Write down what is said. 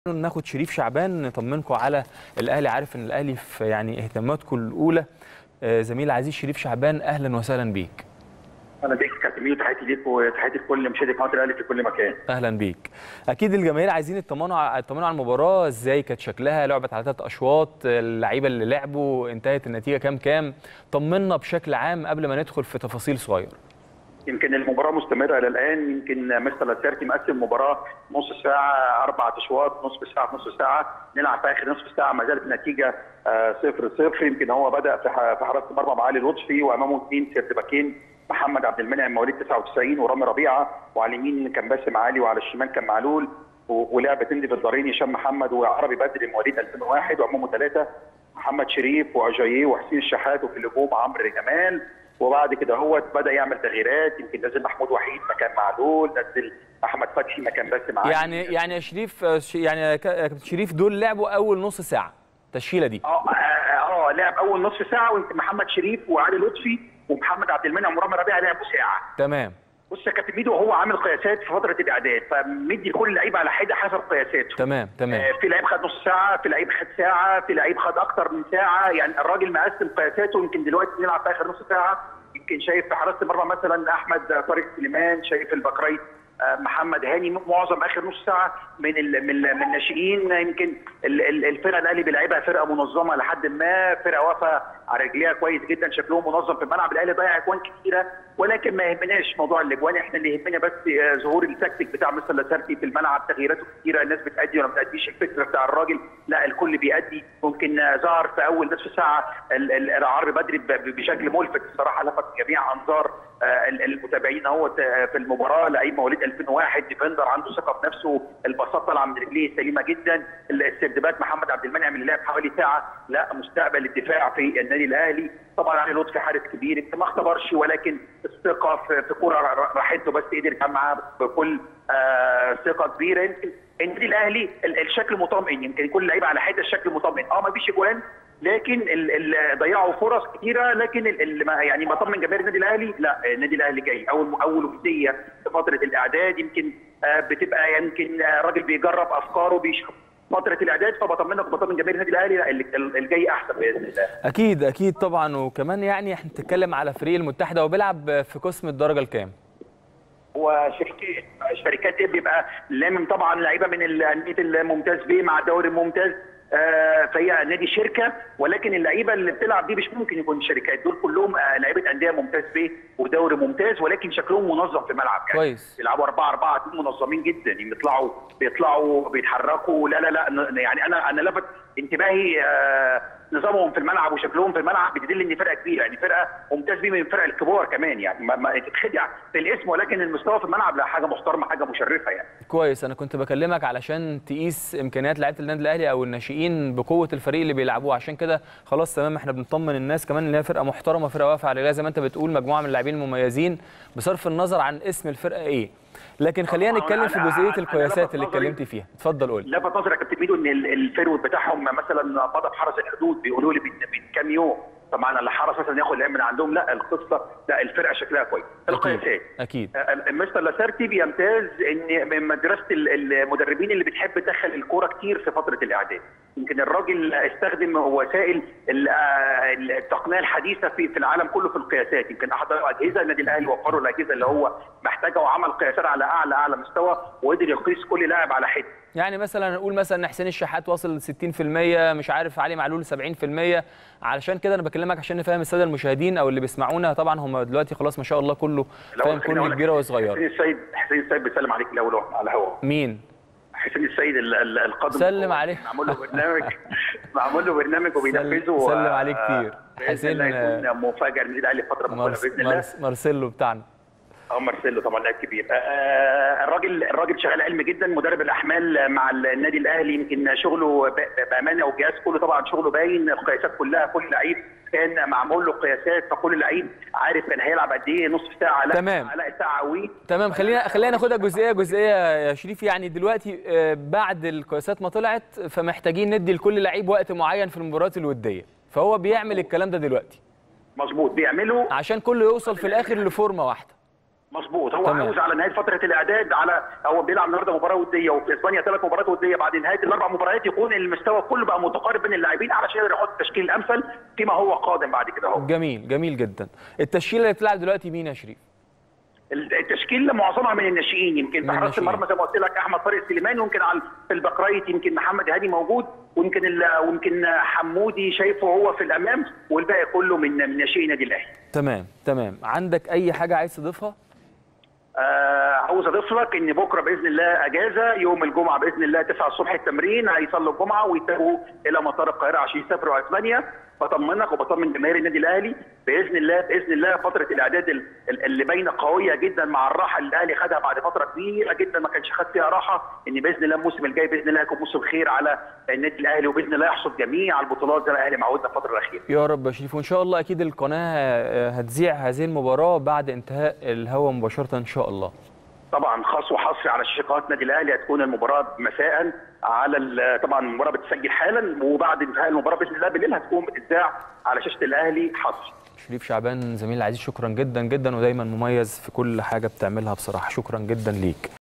ناخد شريف شعبان نطمنكم على الاهلي عارف ان الاهلي في يعني اهتماماتكم الاولى آه، زميل عزيز شريف شعبان اهلا وسهلا بيك انا بيك كابتن ميدو تحياتي ليك وتحياتي لكل مشاهدي قناه الاهلي في كل مكان اهلا بيك اكيد الجماهير عايزين يطمنوا ع- يطمنوا على المباراه ازاي كانت شكلها لعبت على ثلاث اشواط اللعيبه اللي لعبوا انتهت النتيجه كام كام طمنا بشكل عام قبل ما ندخل في تفاصيل صغيره يمكن المباراه مستمره الى الان يمكن مستر لاسيرتي مقسم المباراه نص ساعه اربع اشواط نصف ساعه في نص ساعه نلعب في اخر نصف ساعه ما زالت النتيجه آه، صفر صفر يمكن هو بدا في ح- في حراسه المرمى معالي لطفي وامامه اثنين سيرتباكين محمد عبد المنعم مواليد 99 ورامي ربيعه وعلى اليمين كان باسم علي وعلى الشمال كان معلول و- ولعبه تندي في الدارين هشام محمد وعربي بدري مواليد 2001 وامامه ثلاثه محمد شريف واجاييه وحسين الشحات وفي الهجوم عمرو جمال وبعد كده هو بدا يعمل تغييرات يمكن نزل محمود وحيد مكان معلول نزل احمد فتحي مكان باسم علي يعني يعني يا شريف آه، ش- يعني يا ك- يا كابتن شريف دول لعبوا اول نص ساعه التشكيله دي اه اه آه، لعب اول نصف ساعه ويمكن محمد شريف وعلي لطفي ومحمد عبد المنعم ورامي ربيعه لعبوا ساعه تمام بص يا كابتن ميدو هو عامل قياسات في فتره الاعداد فمدي لكل لعيب على حده حسب قياساته تمام تمام آه، في لعيب خد نص ساعه في لعيب خد ساعه في لعيب خد اكتر من ساعه يعني الراجل مقسم قياساته يمكن دلوقتي بنلعب في اخر نص ساعه يمكن شايف في حراسه المرمى مثلا احمد طارق سليمان شايف البكراي آه، محمد هاني معظم اخر نص ساعه من ال من ال من الناشئين يمكن ال- ال- الفرقه الاهلي بيلعبها فرقه منظمه لحد ما فرقه واقفه على رجليها كويس جدا شكلهم منظم في الملعب الاهلي ضيع اجوان كتيره ولكن ما يهمناش موضوع الاجوان احنا اللي يهمنا بس آه، ظهور التكتيك بتاع مستر لاسارتي في الملعب تغييراته كتيره الناس بتادي ولا ما بتاديش الفكره بتاع الراجل لا الكل بيادي ممكن آه، ظهر في اول نصف ساعه ال- ال- العرب بدري ب- ب- بشكل ملفت الصراحه لفت جميع انظار آه، ال- المتابعين اهو في المباراه لعيب مواليد 2001 ديفندر عنده ثقه في نفسه الباصات طالعه من رجليه سليمه جدا السردبات محمد عبد المنعم اللي لعب حوالي ساعه لا مستقبل الدفاع في النادي الاهلي طبعا علي لطفي حارس كبير يمكن ما اختبرش ولكن الثقه في في كوره ر- راحته بس قدر يتعامل معاها بكل آه، ثقه كبيره يمكن النادي الاهلي ال- الشكل مطمئن يمكن كل لعيبه على حده الشكل مطمئن اه ما فيش اجوان لكن ال ال ضيعوا فرص كتيره لكن ال ال ما- يعني بطمن جماهير النادي الاهلي لا النادي الاهلي جاي اول اول وديه في فتره الاعداد يمكن آه، بتبقى يمكن آه، راجل بيجرب افكاره بيشوف فتره الاعداد فبطمنك وبطمن جماهير النادي الاهلي لا ال- ال- الجاي احسن باذن الله اكيد اكيد طبعا وكمان يعني احنا بنتكلم على فريق المتحده وبيلعب في قسم الدرجه الكام وشركات الشركات دي بيبقى لامم طبعا لعيبه من الانديه الممتاز بيه مع الدوري الممتاز آه، فهي نادي شركه ولكن اللعيبه اللي بتلعب دي مش ممكن يكون شركات دول كلهم آه، لعيبه انديه ممتاز بيه ودوري ممتاز ولكن شكلهم منظم في الملعب يعني كويس. بيلعبوا 4 4 2 منظمين جدا يعني بيطلعوا بيطلعوا بيتحركوا لا لا لا ن- يعني انا انا لفت انتباهي آه، نظامهم في الملعب وشكلهم في الملعب بتدل ان فرقه كبيره يعني فرقه ممتاز بيه من الفرق الكبار كمان يعني ما, ما تتخدع في الاسم ولكن المستوى في الملعب لا حاجه محترمه حاجه مشرفه يعني كويس انا كنت بكلمك علشان تقيس امكانيات لعيبه النادي الاهلي او الناشئين بقوه الفريق اللي بيلعبوه عشان كده خلاص تمام احنا بنطمن الناس كمان ان هي فرقه محترمه فرقه واقفه على رجلها زي ما انت بتقول مجموعه من اللاعبين المميزين بصرف النظر عن اسم الفرقه ايه لكن خلينا طبعاً نتكلم في أنا- جزئيه أنا القياسات لفت اللي نظري- اتكلمت فيها اتفضل قول لفت نظري يا كابتن ميدو ان ال- الفيرود بتاعهم مثلا مضى بحرس الحدود بيقولوا لي من من كام يوم طبعا اللي حرس مثلا ياخد العلم من عندهم لا القصه لا الفرقه شكلها كويس القياسات اكيد آه، مستر لاسارتي بيمتاز ان من مدرسه ال- المدربين اللي بتحب تدخل الكوره كتير في فتره الاعداد يمكن الراجل استخدم وسائل ال- آه، التقنيه الحديثه في في العالم كله في القياسات يمكن احضر اجهزه النادي الاهلي وفروا الاجهزه اللي هو محتاجها وعمل قياسات على اعلى اعلى مستوى وقدر يقيس كل لاعب على حده يعني مثلا نقول مثلا ان حسين الشحات واصل 60% مش عارف علي معلول 70% علشان كده انا بكلمك عشان نفهم الساده المشاهدين او اللي بيسمعونا طبعا هم دلوقتي خلاص ما شاء الله كله لو فاهم خليني كل أقول لك، كبيره حسين وصغيره السيد حسين السيد بيسلم عليك الاول أهو على الهواء مين حسين السيد ال- ال- القادم سلم عليه. معمول له برنامج معمول له برنامج وبينفذه سلم و- عليه كتير. باذن حسين، الله يكون مفاجاه للنادي الاهلي فتره مقبله مارس باذن الله مارس مارسيلو بتاعنا اه مارسيلو طبعا لاعب كبير آه الراجل الراجل شغال علمي جدا مدرب الاحمال مع النادي الاهلي يمكن شغله ب- بامانه والجهاز كله طبعا شغله باين القياسات كلها كل لعيب كان معمول له قياسات فكل لعيب عارف كان هيلعب قد ايه نص ساعه لا تمام. لا ساعه وي تمام خلينا خلينا ناخدها جزئيه جزئيه يا شريف يعني دلوقتي آه، بعد القياسات ما طلعت فمحتاجين ندي لكل لعيب وقت معين في المباريات الوديه فهو بيعمل الكلام ده دلوقتي مظبوط بيعملوا عشان كله يوصل في الاخر لفورمه واحده مظبوط هو تمام. عاوز على نهايه فتره الاعداد على هو بيلعب النهارده مباراه وديه وفي اسبانيا ثلاث مباريات وديه بعد نهايه الاربع مباريات يكون المستوى كله بقى متقارب بين اللاعبين علشان يقدر يحط التشكيل الامثل فيما هو قادم بعد كده اهو جميل جميل جدا التشكيله اللي بتلعب دلوقتي مين يا شريف التشكيل معظمها من الناشئين يمكن من في حراسه الناشئين. المرمى زي ما قلت لك احمد طارق سليمان ويمكن على في البقرايت يمكن محمد هادي موجود ويمكن ال- ويمكن حمودي شايفه هو في الامام والباقي كله من من ناشئي نادي الاهلي تمام تمام عندك اي حاجه عايز تضيفها آه عاوز اضيف لك ان بكره باذن الله اجازه يوم الجمعه باذن الله 9 الصبح التمرين هيصلوا الجمعه ويتجهوا الى مطار القاهره عشان يسافروا اسبانيا بطمنك وبطمن جماهير النادي الاهلي باذن الله باذن الله فتره الاعداد ال- ال- اللي باينه قويه جدا مع الراحه اللي الاهلي خدها بعد فتره كبيره جدا ما كانش خد فيها راحه ان باذن الله الموسم الجاي باذن الله يكون موسم خير على النادي الاهلي وباذن الله يحصد جميع البطولات زي ما الاهلي معودنا الفتره الاخيره يا رب يا شريف وان شاء الله اكيد القناه آه، هتذيع هذه المباراه بعد انتهاء الهوا مباشره ان شاء الله طبعا خاص وحصري على شاشه قناه نادي الاهلي هتكون المباراه مساء على ال- طبعا المباراه بتسجل حالا وبعد انتهاء المباراه باذن الله بالليل هتكون بتذاع على شاشه الاهلي حصري شريف شعبان زميلي العزيز شكرا جدا جدا ودايما مميز في كل حاجه بتعملها بصراحه شكرا جدا ليك